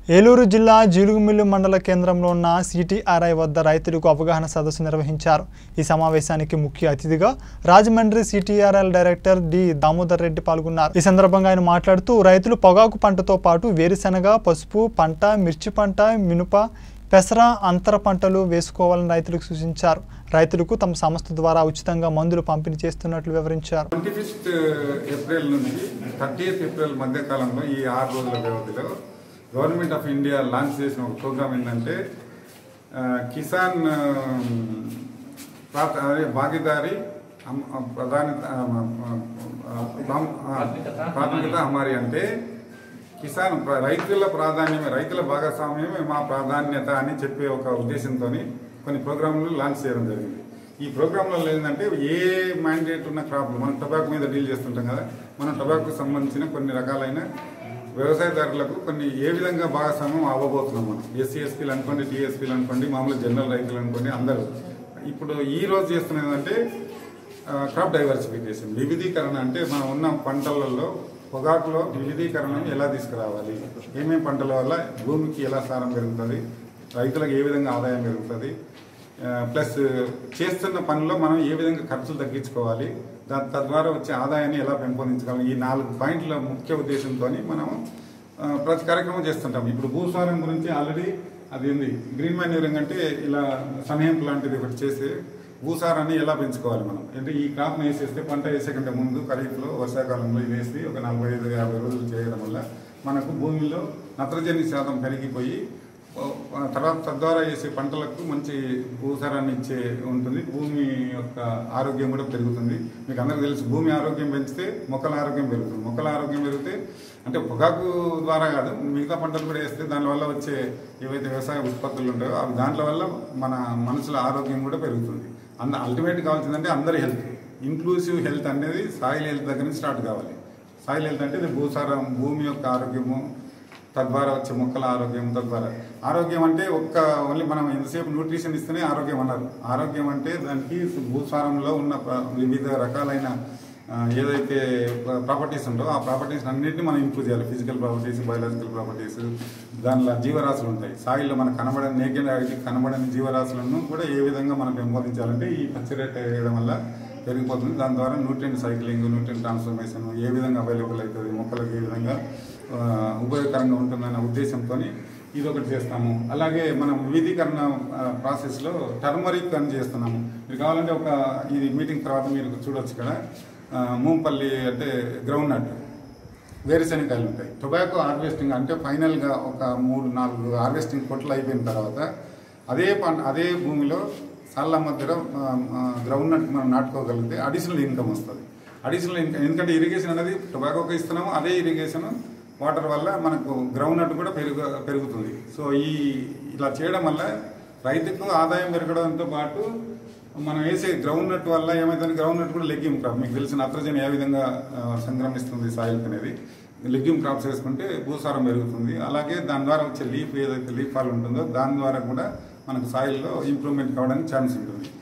ఏలూరు జిల్లా జీలుగుమిల్లు మండల కేంద్రంలో ఉన్న సిటీఆర్ఐ వద్ద రైతులకు అవగాహన సదస్సు నిర్వహించారు ఈ సమావేశానికి ముఖ్య అతిథిగా Rajahmundry CTRL director D Damodar Reddy పాల్గొన్నారు ఈ సందర్భంగా ఆయన మాట్లాడుతూ రైతులు పొగాకు పంటతో పాటు వేరుశెనగ పసుపు పంట మిర్చి పంట మినుప పెసర అంతర పంటలు వేసుకోవాలని రైతులకు సూచించారు రైతులకు తమ సంస్థ ద్వారా ఉచితంగా మందులు పంపిణీ చేస్తున్నట్లు వివరించారు ట్వంటీ ఫిఫ్త్ ఏప్రిల్ నుంచి థర్టీ ఏప్రిల్ మధ్య కాలంలో ఈ ఆరు రోజుల వ్యవధిలో గవర్నమెంట్ ఆఫ్ ఇండియా లాంచ్ చేసిన ఒక ప్రోగ్రామ్ ఏంటంటే ఆ, కిసాన్ ఆ, ప్రాత- అదే భాగీదారి అమ్- ఆ, ప్రధాని ఆ, ఆ, ప్రాం- ఆ, ప్రాథమికత హమారి అంటే కిసాన్ ప్ర- రైతుల ప్రాధాన్యమే రైతుల భాగస్వామ్యమే మా ప్రాధాన్యత అని చెప్పే ఒక ఉద్దేశంతో కొన్ని ప్రోగ్రాంలు లాంచ్ చేయడం జరిగింది ఈ ప్రోగ్రాంలలో ఏంటంటే ఏ మ్యాండేట్ ఉన్న క్రాప్లు మనం టొబాకో మీద డీల్ చేస్తుంటాం కదా మనం టొబాకోకు సంబంధించిన కొన్ని రకాలైన వ్యవసాయదారులకు కొన్ని ఏ విధంగా భాగస్వామ్యం అవ్వబోతున్నాం మనం ఎస్సీ ఎస్పీలు అనుకోండి టీఎస్పీలు అనుకోండి మామూలు జనరల్ రైతులు అనుకోండి అందరూ ఇప్పుడు ఈ రోజు చేస్తున్నది ఏంటంటే క్రాప్ డైవర్సిఫికేషన్ వివిధీకరణ అంటే మనం ఉన్న పంటలలో పొగాకులో వివిధీకరణను ఎలా తీసుకురావాలి ఏమేమి పంటల వల్ల భూమికి ఎలా సారం పెరుగుతుంది రైతులకు ఏ విధంగా ఆదాయం పెరుగుతుంది ఆ, ప్లస్ చేస్తున్న పనిలో మనం ఏ విధంగా ఖర్చులు తగ్గించుకోవాలి దా- తద్వారా వచ్చే ఆదాయాన్ని ఎలా పెంపొందించగలం ఈ నాలుగు పాయింట్ల ముఖ్య ఉద్దేశంతో మనం ఆ, ప్రతి కార్యక్రమం చేస్తుంటాం ఇప్పుడు భూసారం గురించి ఆల్రెడీ అది ఉంది గ్రీన్ మాన్యూరింగ్ అంటే ఇలా సమయం లాంటిది ఒకటి చేసి భూసారాన్ని ఎలా పెంచుకోవాలి మనం అంటే ఈ క్రాప్ వేసేస్తే పంట వేసే కంటే ముందు ఖరీఫ్లో వర్షాకాలంలో ఇది వేసి ఒక నలభై ఐదు యాభై రోజులు చేయడం వల్ల మనకు భూమిలో నత్రజని శాతం పెరిగిపోయి ఓ, తర్వాత తద్వారా వేసే పంటలకు మంచి భూసారాన్ని ఇచ్చే ఉంటుంది భూమి యొక్క ఆరోగ్యం కూడా పెరుగుతుంది మీకు అందరికీ తెలుసు భూమి ఆరోగ్యం పెంచితే మొక్కల ఆరోగ్యం పెరుగుతుంది మొక్కల ఆరోగ్యం పెరిగితే అంటే పొగాకు ద్వారా కాదు మిగతా పంటలు కూడా వేస్తే దానివల్ల వచ్చే ఏవైతే వ్యవసాయ ఉత్పత్తులు ఉంటాయో అవి దాంట్లో వల్ల మన మనసుల ఆరోగ్యం కూడా పెరుగుతుంది అంద అల్టిమేట్ కావాల్సిందంటే అందరి హెల్త్ ఇంక్లూసివ్ హెల్త్ అనేది సాయిల్ హెల్త్ దగ్గర నుంచి స్టార్ట్ కావాలి సాయిల్ హెల్త్ అంటే ఇది భూసారం భూమి యొక్క ఆరోగ్యము తద్వారా వచ్చే మొక్కల ఆరోగ్యం తద్వారా ఆరోగ్యం అంటే ఒక్క ఓన్లీ మనం ఎంతసేపు న్యూట్రిషన్ ఇస్తేనే ఆరోగ్యం అన్నారు ఆరోగ్యం అంటే దానికి భూసారంలో ఉన్న ప్ర- వివిధ రకాలైన ఆ, ఏదైతే ప్రాపర్టీస్ ఉంటో ఆ ప్రాపర్టీస్ అన్నింటినీ మనం ఇంప్రూవ్ చేయాలి ఫిజికల్ ప్రాపర్టీస్ బయాలజికల్ ప్రాపర్టీస్ దానిలో జీవరాశులు ఉంటాయి సాయిల్లో మనకు కనబడని నేకెడ్ ఐటీ కనబడని జీవరాశులను కూడా ఏ విధంగా మనం పెంపొందించాలంటే ఈ పచ్చిరేట్ వేయడం వల్ల పెరిగిపోతుంది దాని ద్వారా న్యూట్రియంట్ సైక్లింగ్ న్యూట్రియంట్ ట్రాన్స్ఫర్మేషన్ ఏ విధంగా అవైలబుల్ అవుతుంది మొక్కలకు ఏ విధంగా ఆ, ఉపయోగకరంగా ఉంటుందన్న ఉద్దేశంతో ఇది ఒకటి చేస్తాము అలాగే మనం వివిధీకరణ ఆ, ప్రాసెస్లో టర్మరిక్ అని చేస్తున్నాము మీరు కావాలంటే ఒక ఇది మీటింగ్ తర్వాత మీరు చూడొచ్చు ఇక్కడ ఆ, మూంపల్లి అంటే గ్రౌండ్ నట్ వేరుశనగకాయలు ఉంటాయి టొబాకో హార్వెస్టింగ్ అంటే ఫైనల్గా ఒక మూడు నాలుగు హార్వెస్టింగ్ కొట్లు అయిపోయిన తర్వాత అదే పంట అదే భూమిలో సల్ల మధ్యలో గ్రౌండ్ నట్ మనం నాటుకోగలిగితే అడిషనల్ ఇన్కమ్ వస్తుంది అడిషనల్ ఇన్కమ్ ఎందుకంటే ఇరిగేషన్ అనేది టొబాకోకి ఇస్తున్నాము అదే ఇరిగేషన్ వాటర్ వల్ల మనకు గ్రౌండ్ నట్ కూడా పెరుగు పెరుగుతుంది సో ఈ ఇలా చేయడం వల్ల రైతుకు ఆదాయం పెరగడంతో పాటు మనం వేసే గ్రౌండ్ నట్ వల్ల ఏమైతుంది గ్రౌండ్ నట్ కూడా లెగ్యూమ్ క్రాప్ మీకు తెలిసిన నత్రజని ఏ విధంగా ఆ, సంక్రమిస్తుంది సాయిల్ అనేది లెగ్యూమ్ క్రాప్స్ వేసుకుంటే భూసారం పెరుగుతుంది అలాగే దాని ద్వారా వచ్చే లీఫ్ ఏదైతే లీఫ్ ఫాల్ ఉంటుందో దాని ద్వారా కూడా మనకు సాయిల్లో ఇంప్రూవ్మెంట్ కావడానికి ఛాన్స్ ఉంటుంది